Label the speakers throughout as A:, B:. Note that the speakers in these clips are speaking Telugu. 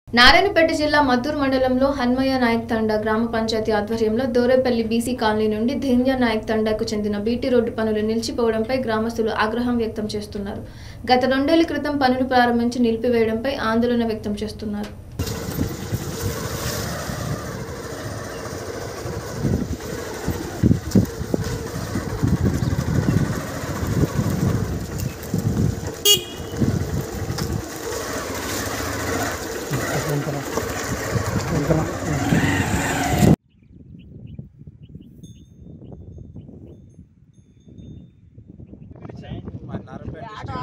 A: నారాయణపేట జిల్లా మద్దూరు మండలంలో హన్మయ్య నాయక్ తండా గ్రామ పంచాయతీ ఆధ్వర్యంలో దోరేపల్లి బీసీ కాలనీ నుండి ధేంజా నాయక్ తండాకు చెందిన బీటీ రోడ్డు పనులు నిలిచిపోవడంపై గ్రామస్తులు ఆగ్రహం వ్యక్తం చేస్తున్నారు గత రెండేళ్ల క్రితం పనులు ప్రారంభించి నిలిపివేయడంపై ఆందోళన వ్యక్తం చేస్తున్నారు
B: మా నారాయణపేట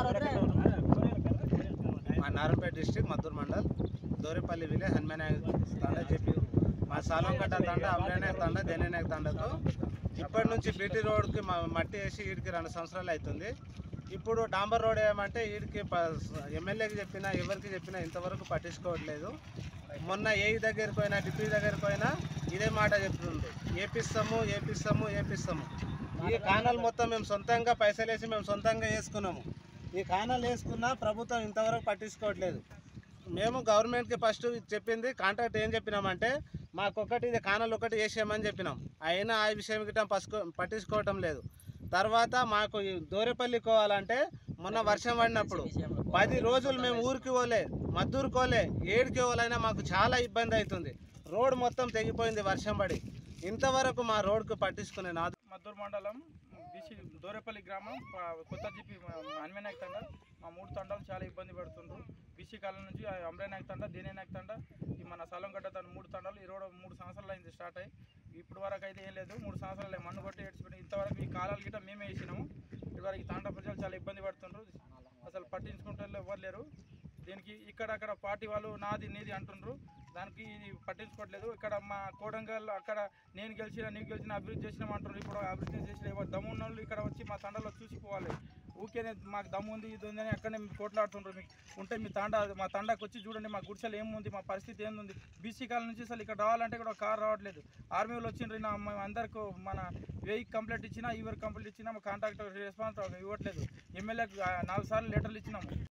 B: డిస్ట్రిక్ట్ మా నారాయణపేట డిస్ట్రిక్ట్ మద్దూరు మండల్ దోరేపల్లి విలేజ్ హనుమానాయక్ తండ చెప్పి మా సాలంగడ్డ తండ అమరానాయక్ తండ దేనాయక్ తండతో ఇప్పటి నుంచి బీటీ రోడ్కి మా మట్టి వేసి వీడికి రెండు సంవత్సరాలు అవుతుంది ఇప్పుడు డాంబర్ రోడ్ ఏమంటే వీడికి ఎమ్మెల్యేకి చెప్పినా ఎవరికి చెప్పినా ఇంతవరకు పట్టించుకోవట్లేదు మొన్న ఏ దగ్గరికి పోయినా డిప్యూటీ దగ్గరికి పోయినా ఇదే మాట చెప్తుండ్రు ఏపిస్తాము ఏపిస్తాము ఏపిస్తాము ఈ కానాలు మొత్తం మేము సొంతంగా పైసలు వేసి మేము సొంతంగా వేసుకున్నాము ఈ కానాలు వేసుకున్నా ప్రభుత్వం ఇంతవరకు పట్టించుకోవట్లేదు మేము గవర్నమెంట్కి ఫస్ట్ చెప్పింది కాంట్రాక్ట్ ఏం చెప్పినామంటే మాకొకటి ఇది కానాలు ఒకటి వేసేయమని చెప్పినాం అయినా ఆ విషయం గిట్ట పసుకో పట్టించుకోవటం లేదు తర్వాత మాకు ఈ దూరేపల్లి కోవాలంటే మొన్న వర్షం పడినప్పుడు పది రోజులు మేము ఊరికి పోలే మద్దూరు కోలే ఏడుకి పోలైనా మాకు చాలా ఇబ్బంది అవుతుంది రోడ్ మొత్తం తెగిపోయింది వర్షం పడి ఇంతవరకు మా రోడ్కు పట్టించుకునే నా
C: మద్దూరు మండలం బీసీ దోరేపల్లి గ్రామం ప- కొత్త జిపి హనుమనాయక్ తండ మా మూడు తండాలు చాలా ఇబ్బంది పడుతుండ్రు బీసీ కాలం నుంచి అమరేనాయక్ తండ దేనేనాయక్ తండ ఈ మన సలంగడ్డ తండ మూడు తండాలు ఈ రోడ్ మూడు సంవత్సరాలు అయింది స్టార్ట్ అయ్యి ఇప్పుడు వరకు అయితే ఏం లేదు మూడు సంవత్సరాలు మన్ను కొట్టి ఏడ్చిపెట్టి ఇంతవరకు ఈ కాలాలు గిట్ట మేమే వేసినాము ఇటువరకు ఈ తాండా ప్రజలు చాలా ఇబ్బంది పడుతుండ్రు అసలు పట్టించుకుంటే ఎవరు లేరు దీనికి ఇక్కడ అక్కడ పార్టీ వాళ్ళు నాది నీది అంటుండ్రు దానికి ఇది పట్టించుకోవట్లేదు ఇక్కడ మా కోడంగల్ అక్కడ నేను గెలిచిన నీకు గెలిచిన అభివృద్ధి చేసినాం అంటున్నారు ఇప్పుడు అభివృద్ధి చేసిన ఎవరు దమ్ము ఉన్న వాళ్ళు ఇక్కడ వచ్చి మా తండలో చూసిపోవాలి ఊకేనే మాకు దమ్ము ఉంది ఇది ఉందని అక్కడనే మీరు కోట్లాడుతుండ్రు మీకు ఉంటే మీ తండ మా తండాకి వచ్చి చూడండి మా గుడిసెలు ఏముంది మా పరిస్థితి ఏంది బీసీ కాలం నుంచి అసలు ఇక్కడ రావాలంటే ఇక్కడ ఒక కార్ రావట్లేదు ఆర్మీ వాళ్ళు వచ్చిండ్రు నా మేము అందరికి మన వెయ్యి కంప్లైంట్ ఇచ్చినా ఈవర్ కంప్లైంట్ ఇచ్చినా మా కాంటాక్ట్ రెస్పాన్స్ ఇవ్వట్లేదు ఎమ్మెల్యేకి నాలుగు సార్లు లెటర్లు ఇచ్చినాము